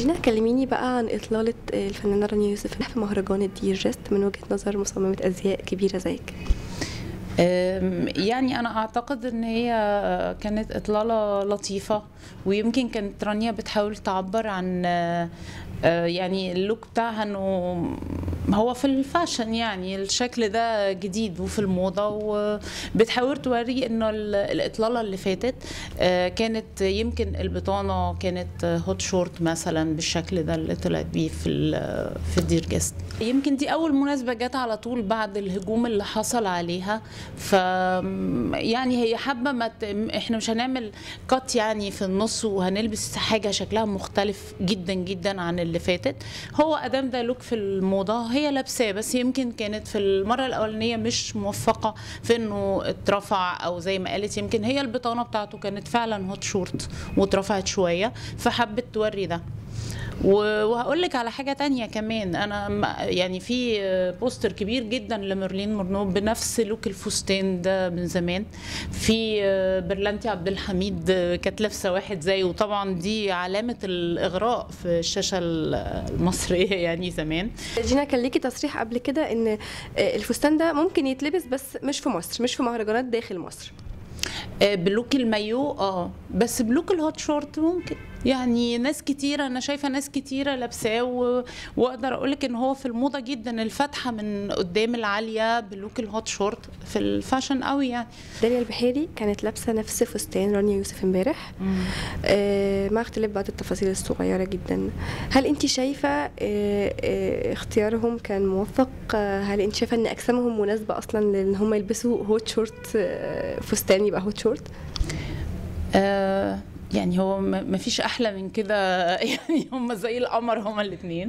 جينا كلميني بقى عن إطلالة الفنانة رانيا يوسف في مهرجان الديجست من وجهة نظر مصممة أزياء كبيرة زيك أم، يعني انا اعتقد ان هي كانت اطلاله لطيفه ويمكن كانت رانيا بتحاول تعبر عن آه، آه، يعني اللوك بتاعها انه هو في الفاشن يعني الشكل ده جديد وفي الموضه وبتحاول توري انه ال- الاطلاله اللي فاتت آه، كانت يمكن البطانه كانت هوت شورت مثلا بالشكل ده اللي طلعت بيه في ال- في الدير جيست يمكن دي اول مناسبه جت على طول بعد الهجوم اللي حصل عليها ف يعني هي حابه ما ت... احنا مش هنعمل كات يعني في النص وهنلبس حاجه شكلها مختلف جدا جدا عن اللي فاتت هو ادام ده لوك في الموضه هي لابساه بس يمكن كانت في المره الاولانيه مش موفقه في انه اترفع او زي ما قالت يمكن هي البطانه بتاعته كانت فعلا هوت شورت واترفعت شويه فحبت توري ده و- وهقول لك على حاجه تانية كمان انا م- يعني في بوستر كبير جدا لميرلين مورنو بنفس لوك الفستان ده من زمان في برلانتي عبد الحميد كانت لابسه واحد زيه وطبعا دي علامه الاغراء في الشاشه المصريه يعني زمان جينا كان ليكي تصريح قبل كده إن الفستان ده ممكن يتلبس بس مش في مصر مش في مهرجانات داخل مصر آه، بلوك المايو اه بس بلوك الهوت شورت ممكن يعني ناس كتيرة أنا شايفة ناس كتيرة لابساه و... وأقدر أقولك إن هو في الموضة جدا الفتحة من قدام العالية بلوك الهوت شورت في الفاشن قوي يعني داليا البحيري كانت لابسة نفس فستان رانيا يوسف امبارح آه، مع اختلاف بعض التفاصيل الصغيرة جدا هل انت شايفة آه، آه، اختيارهم كان موفق آه، هل انت شايفة ان اجسامهم مناسبة اصلا لان هم يلبسوا هوت شورت آه، فستان يبقى هوت شورت آه يعني هو ما ما فيش احلى من كده يعني هم زي القمر هم الاثنين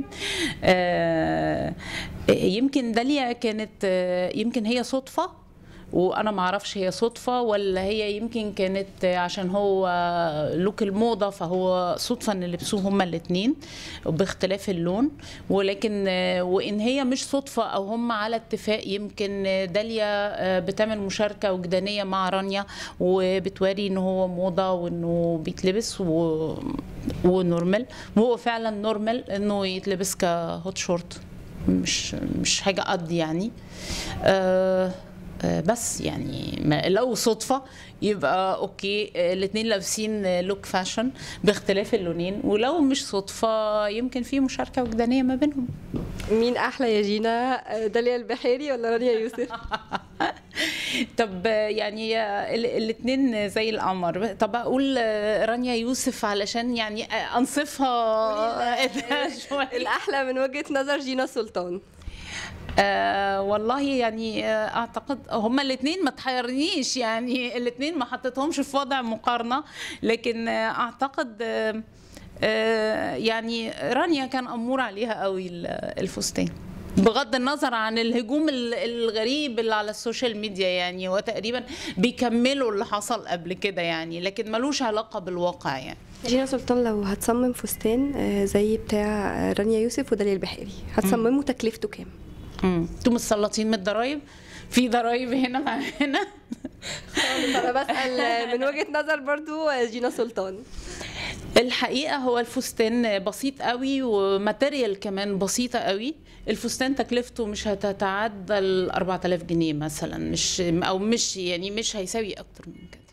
آه يمكن داليا كانت آه، يمكن هي صدفه وانا ما اعرفش هي صدفه ولا هي يمكن كانت عشان هو لوك الموضه فهو صدفه ان لبسوه هما الاثنين باختلاف اللون ولكن وان هي مش صدفه او هم على اتفاق يمكن داليا بتعمل مشاركه وجدانيه مع رانيا وبتوري ان هو موضه وانه بيتلبس و... ونورمال وهو فعلا نورمال انه يتلبس كهوت شورت مش مش حاجه قد يعني آه آه، بس يعني ما لو صدفة يبقى اوكي الاثنين لابسين لوك فاشن باختلاف اللونين ولو مش صدفة يمكن في مشاركة وجدانية ما بينهم مين احلى يا جينا آه، داليا البحيري ولا رانيا يوسف طب يعني الاثنين زي القمر طب اقول رانيا يوسف علشان يعني انصفها شوية الاحلى من وجهة نظر جينا سلطان آه والله يعني آه اعتقد هما الاثنين ما تحيرنيش يعني الاثنين ما حطيتهمش في وضع مقارنه لكن آه اعتقد آه آه يعني رانيا كان امور عليها قوي ال- الفستان بغض النظر عن الهجوم ال- الغريب اللي على السوشيال ميديا يعني هو تقريبا بيكملوا اللي حصل قبل كده يعني لكن ملوش علاقه بالواقع يعني جينا سلطان لو هتصمم فستان آه، زي بتاع آه، رانيا يوسف وداليا البحيري هتصممه تكلفته كام امم انتوا متسلطين من الضرايب في ضرايب هنا مع هنا انا بسال من وجهه نظر برضو جينا سلطان الحقيقه هو الفستان بسيط قوي وماتيريال كمان بسيطه قوي الفستان تكلفته مش هتتعدى ال 4000 جنيه مثلا مش او مش يعني مش هيساوي اكتر من كده